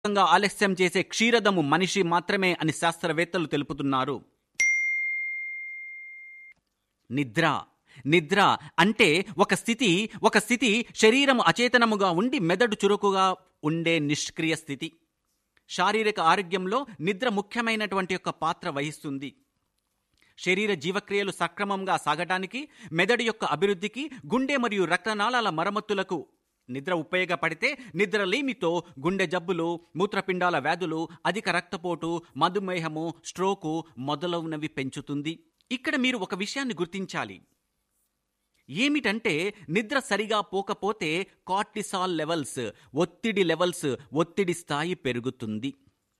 శాశ్వతంగా ఆలస్యం చేసే క్షీరదము మనిషి మాత్రమే అని శాస్త్రవేత్తలు తెలుపుతున్నారు నిద్ర నిద్ర అంటే ఒక స్థితి ఒక స్థితి శరీరము అచేతనముగా ఉండి మెదడు చురుకుగా ఉండే నిష్క్రియ స్థితి శారీరక ఆరోగ్యంలో నిద్ర ముఖ్యమైనటువంటి యొక్క పాత్ర వహిస్తుంది శరీర జీవక్రియలు సక్రమంగా సాగటానికి మెదడు యొక్క అభివృద్ధికి గుండె మరియు రక్తనాళాల మరమ్మతులకు నిద్ర ఉపయోగపడితే నిద్రలేమితో గుండె జబ్బులు మూత్రపిండాల వ్యాధులు అధిక రక్తపోటు మధుమేహము స్ట్రోకు మొదలగునవి పెంచుతుంది ఇక్కడ మీరు ఒక విషయాన్ని గుర్తించాలి ఏమిటంటే నిద్ర సరిగా పోకపోతే కార్టిసాల్ లెవెల్స్ ఒత్తిడి లెవెల్స్ ఒత్తిడి స్థాయి పెరుగుతుంది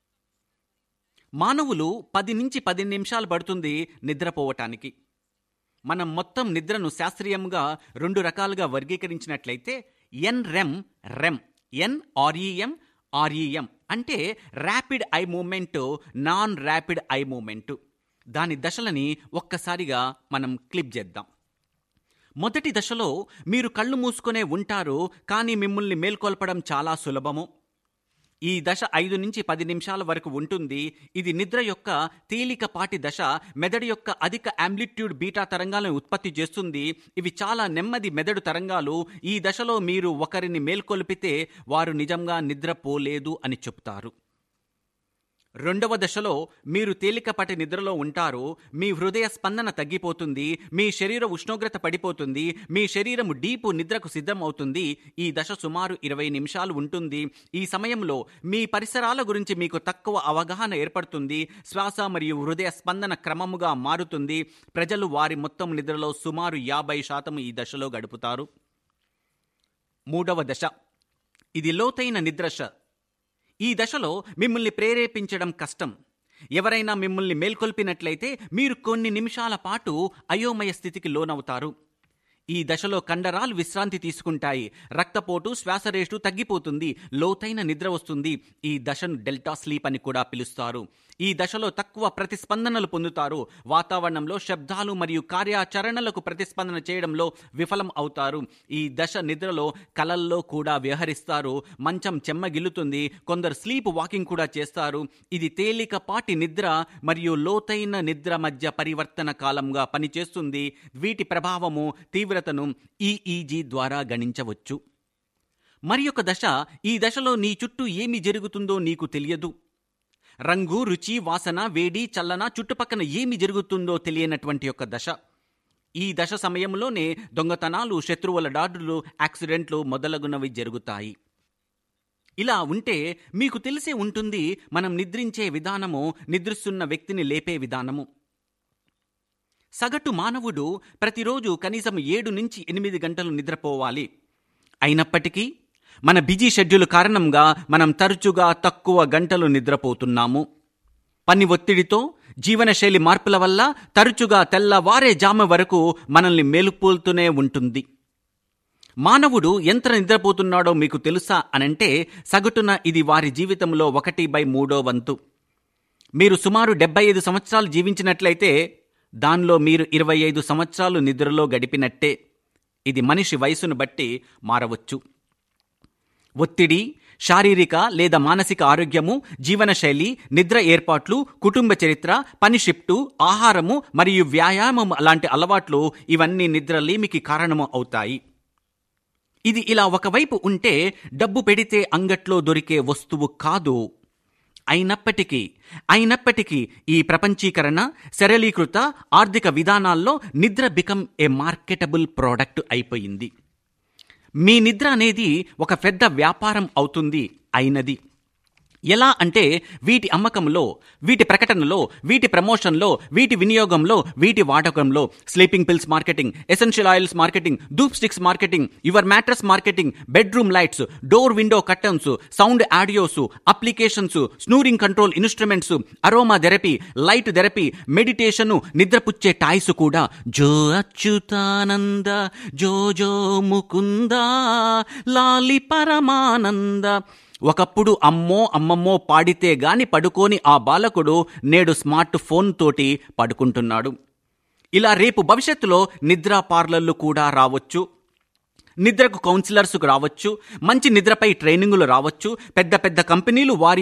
మానవులు పది నుంచి పది నిమిషాలు పడుతుంది నిద్రపోవటానికి మనం మొత్తం నిద్రను శాస్త్రీయంగా రెండు రకాలుగా వర్గీకరించినట్లయితే N REM REM N REM REM అంటే rapid eye movement non rapid eye movement దాని దశలని ఒక్కసారిగా మనం క్లిప్ చేద్దాం మొదటి దశలో మీరు కళ్ళు మూసుకునే ఉంటారు కానీ మిమ్మల్ని మేల్కొల్పడం చాలా సులభము ఈ దశ ఐదు నుంచి పది నిమిషాల వరకు ఉంటుంది ఇది నిద్ర యొక్క తేలికపాటి దశ మెదడు యొక్క అధిక ఆంప్లిట్యూడ్ బీటా తరంగాలను ఉత్పత్తి చేస్తుంది ఇవి చాలా నెమ్మది మెదడు తరంగాలు ఈ దశలో మీరు ఒకరిని మేల్కొల్పితే వారు నిజంగా నిద్రపోలేదు అని చెప్తారు రెండవ దశలో మీరు తేలికపాటి నిద్రలో ఉంటారు మీ హృదయ స్పందన తగ్గిపోతుంది మీ శరీర ఉష్ణోగ్రత పడిపోతుంది మీ శరీరము డీపు నిద్రకు సిద్ధం అవుతుంది ఈ దశ సుమారు ఇరవై నిమిషాలు ఉంటుంది ఈ సమయంలో మీ పరిసరాల గురించి మీకు తక్కువ అవగాహన ఏర్పడుతుంది శ్వాస మరియు హృదయ స్పందన క్రమముగా మారుతుంది ప్రజలు వారి మొత్తం నిద్రలో సుమారు యాభై శాతం ఈ దశలో గడుపుతారు మూడవ దశ ఇది లోతైన నిద్రశ ఈ దశలో మిమ్మల్ని ప్రేరేపించడం కష్టం ఎవరైనా మిమ్మల్ని మేల్కొల్పినట్లయితే మీరు కొన్ని నిమిషాల పాటు అయోమయ స్థితికి లోనవుతారు ఈ దశలో కండరాలు విశ్రాంతి తీసుకుంటాయి రక్తపోటు శ్వాస రేటు తగ్గిపోతుంది లోతైన నిద్ర వస్తుంది ఈ దశను డెల్టా స్లీప్ అని కూడా పిలుస్తారు ఈ దశలో తక్కువ ప్రతిస్పందనలు పొందుతారు వాతావరణంలో శబ్దాలు మరియు కార్యాచరణలకు ప్రతిస్పందన చేయడంలో విఫలం అవుతారు ఈ దశ నిద్రలో కలల్లో కూడా వ్యవహరిస్తారు మంచం చెమ్మగిల్లుతుంది కొందరు స్లీప్ వాకింగ్ కూడా చేస్తారు ఇది తేలికపాటి నిద్ర మరియు లోతైన నిద్ర మధ్య పరివర్తన కాలంగా పనిచేస్తుంది వీటి ప్రభావము తీవ్రతను ఈఈజీ ద్వారా గణించవచ్చు మరి ఒక దశ ఈ దశలో నీ చుట్టూ ఏమి జరుగుతుందో నీకు తెలియదు రంగు రుచి వాసన వేడి చల్లన చుట్టుపక్కన ఏమి జరుగుతుందో తెలియనటువంటి యొక్క దశ ఈ దశ సమయంలోనే దొంగతనాలు శత్రువుల దాడులు యాక్సిడెంట్లు మొదలగునవి జరుగుతాయి ఇలా ఉంటే మీకు తెలిసే ఉంటుంది మనం నిద్రించే విధానము నిద్రిస్తున్న వ్యక్తిని లేపే విధానము సగటు మానవుడు ప్రతిరోజు కనీసం ఏడు నుంచి ఎనిమిది గంటలు నిద్రపోవాలి అయినప్పటికీ మన బిజీ షెడ్యూల్ కారణంగా మనం తరచుగా తక్కువ గంటలు నిద్రపోతున్నాము పని ఒత్తిడితో జీవనశైలి మార్పుల వల్ల తరచుగా తెల్లవారే జామ వరకు మనల్ని మేలుపోలుతూనే ఉంటుంది మానవుడు ఎంత నిద్రపోతున్నాడో మీకు తెలుసా అనంటే సగటున ఇది వారి జీవితంలో ఒకటి బై మూడో వంతు మీరు సుమారు డెబ్బై ఐదు సంవత్సరాలు జీవించినట్లయితే దానిలో మీరు ఇరవై ఐదు సంవత్సరాలు నిద్రలో గడిపినట్టే ఇది మనిషి వయసును బట్టి మారవచ్చు ఒత్తిడి శారీరక లేదా మానసిక ఆరోగ్యము జీవనశైలి నిద్ర ఏర్పాట్లు కుటుంబ చరిత్ర పని షిఫ్టు ఆహారము మరియు వ్యాయామం లాంటి అలవాట్లు ఇవన్నీ నిద్రలేమికి కారణము అవుతాయి ఇది ఇలా ఒకవైపు ఉంటే డబ్బు పెడితే అంగట్లో దొరికే వస్తువు కాదు అయినప్పటికీ అయినప్పటికీ ఈ ప్రపంచీకరణ సరళీకృత ఆర్థిక విధానాల్లో నిద్ర బికమ్ ఏ మార్కెటబుల్ ప్రోడక్ట్ అయిపోయింది మీ నిద్ర అనేది ఒక పెద్ద వ్యాపారం అవుతుంది అయినది ఎలా అంటే వీటి అమ్మకంలో వీటి ప్రకటనలో వీటి ప్రమోషన్లో వీటి వినియోగంలో వీటి వాడకంలో sleeping pills marketing essential oils marketing dhoop sticks marketing your mattress marketing bedroom lights door window curtains sound audios applications snoring control instruments aromatherapy light therapy meditation నిద్రపుచ్చే టాయ్స్ కూడా జో అచ్యుతానంద జో జో ముకుంద లాలి పరమానంద ఒకప్పుడు అమ్మో అమ్మమ్మో పాడితే గాని పడుకోని ఆ బాలకుడు నేడు స్మార్ట్ ఫోన్ తోటి పడుకుంటున్నాడు ఇలా రేపు భవిష్యత్తులో నిద్రా పార్లర్లు కూడా రావచ్చు నిద్రకు కౌన్సిలర్స్ రావచ్చు మంచి నిద్రపై ట్రైనింగులు రావచ్చు పెద్ద పెద్ద కంపెనీలు వారి